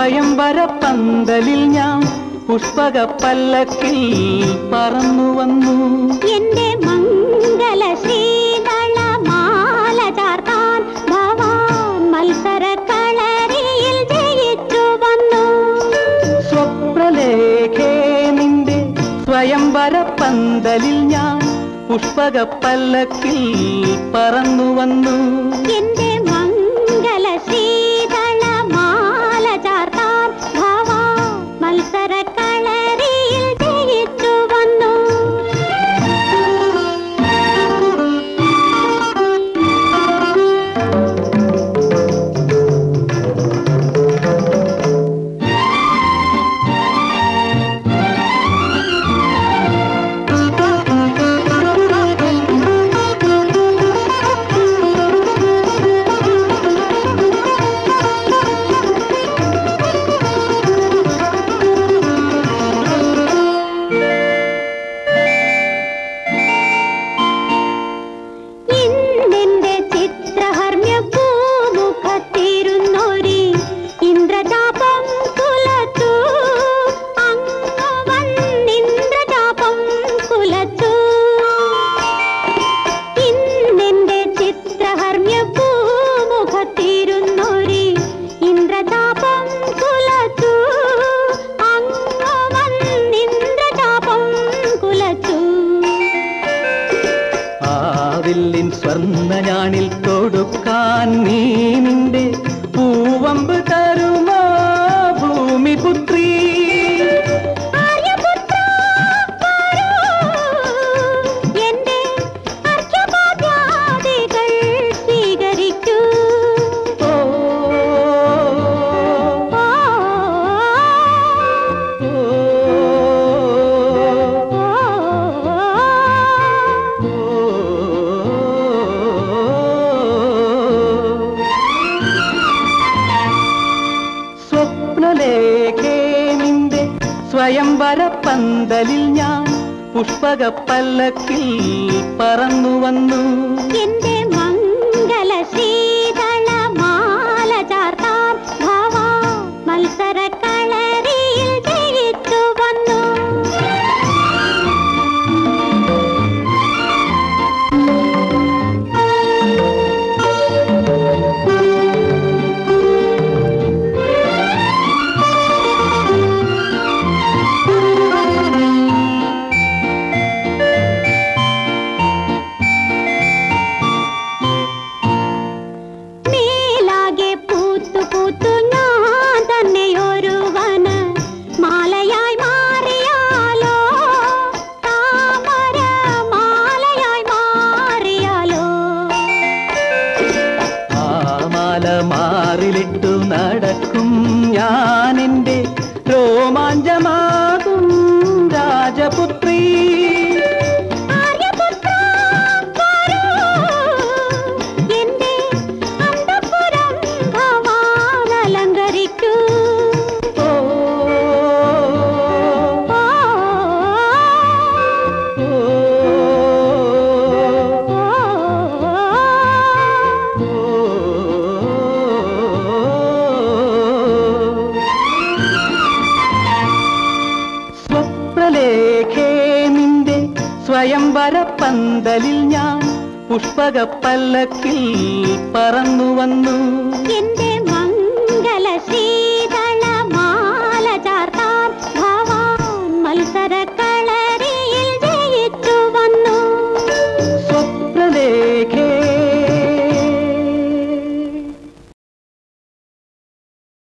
സ്വയംവര പന്തലിൽ ഞാൻ പുഷ്പക പല്ലക്കിൽ പറന്നു വന്നു എന്റെ മംഗല ശ്രീതള മാല ചാർത്താൻ ഭവാൻ മത്സര കളരിയിൽ ജയിച്ചു വന്നു സ്വപ്നലേഖേ നിന്റെ സ്വയംവര പന്തലിൽ ഞാൻ പുഷ്പക പല്ലക്കിൽ പറന്നു വന്നു എന്റെ മംഗല ശ്രീതള മാല ചാർത്താൻ ഭവാൻ മത്സര കളരിയിൽ ജയിച്ചു വന്നു ഇന്നെന്റെ ചിത്രഹർമ്മ്യ പൂമുഖത്തിരുന്നൊരി ഇന്ദ്രജാപം കുലച്ചു അങ്ങ് വന്നിന്ദ്രജാപം കുലച്ചു ഇന്നെന്റെ ചിത്രഹർമ്മ്യ പൂമുഖത്തിരുന്നൊരി ഇന്ദ്രജാപം കുലച്ചു അങ്ങ് വന്നിന്ദ്രജാപം കുലച്ചു ആവില്ലിൻ സ്വർണ്ണ ഞാണിൽ തൊടുക്കാൻ നീ നിന്റെ പൂവമ്പ് തരുമോ ഭൂമിപുത്രി ആര്യപുത്ര വരൂ, എന്റെ അർഘ്യപാദ്യാദികൾ സ്വീകരിക്കൂ. ഓ, ഓ, ഓ, ഓ, സ്വപ്നലേഖേ നിന്റെ സ്വയംവര പന്തലിൽ ഞാൻ പുഷ്പക പല്ലക്കിൽ പറന്നു വന്നു എന്റെ മംഗല ശീതള മാല ചാർത്താൻ ഭവാ മത്സര കളരിയിൽ ജയിച്ചു വന്നു മേലാകെ പൂത്തു പൂത്തു ഞാൻ തന്നെ ഒരുവന് മാലയായി മാറിയാലോ താമര മാലയായി മാറിയാലോ ആ മാല മാറിലിട്ടു നടക്കും ഞാൻ എൻ്റെ രോമാഞ്ചമാകും രാജപുത്രി ആര്യപുത്ര വരൂ, എന്റെ അന്തഃപുരം ഭവാൻ അലങ്കരിക്കൂ. ഓ, ഓ, ഓ, ഓ, സ്വപ്നലേഖേ നിന്റെ സ്വയംവര പന്തലിൽ ഞാൻ പുഷ്പക പല്ലക്കിൽ പറന്നു വന്നു എന്റെ മംഗല ശീതള മാല ചാർത്താൻ ഭവാൻ മത്സര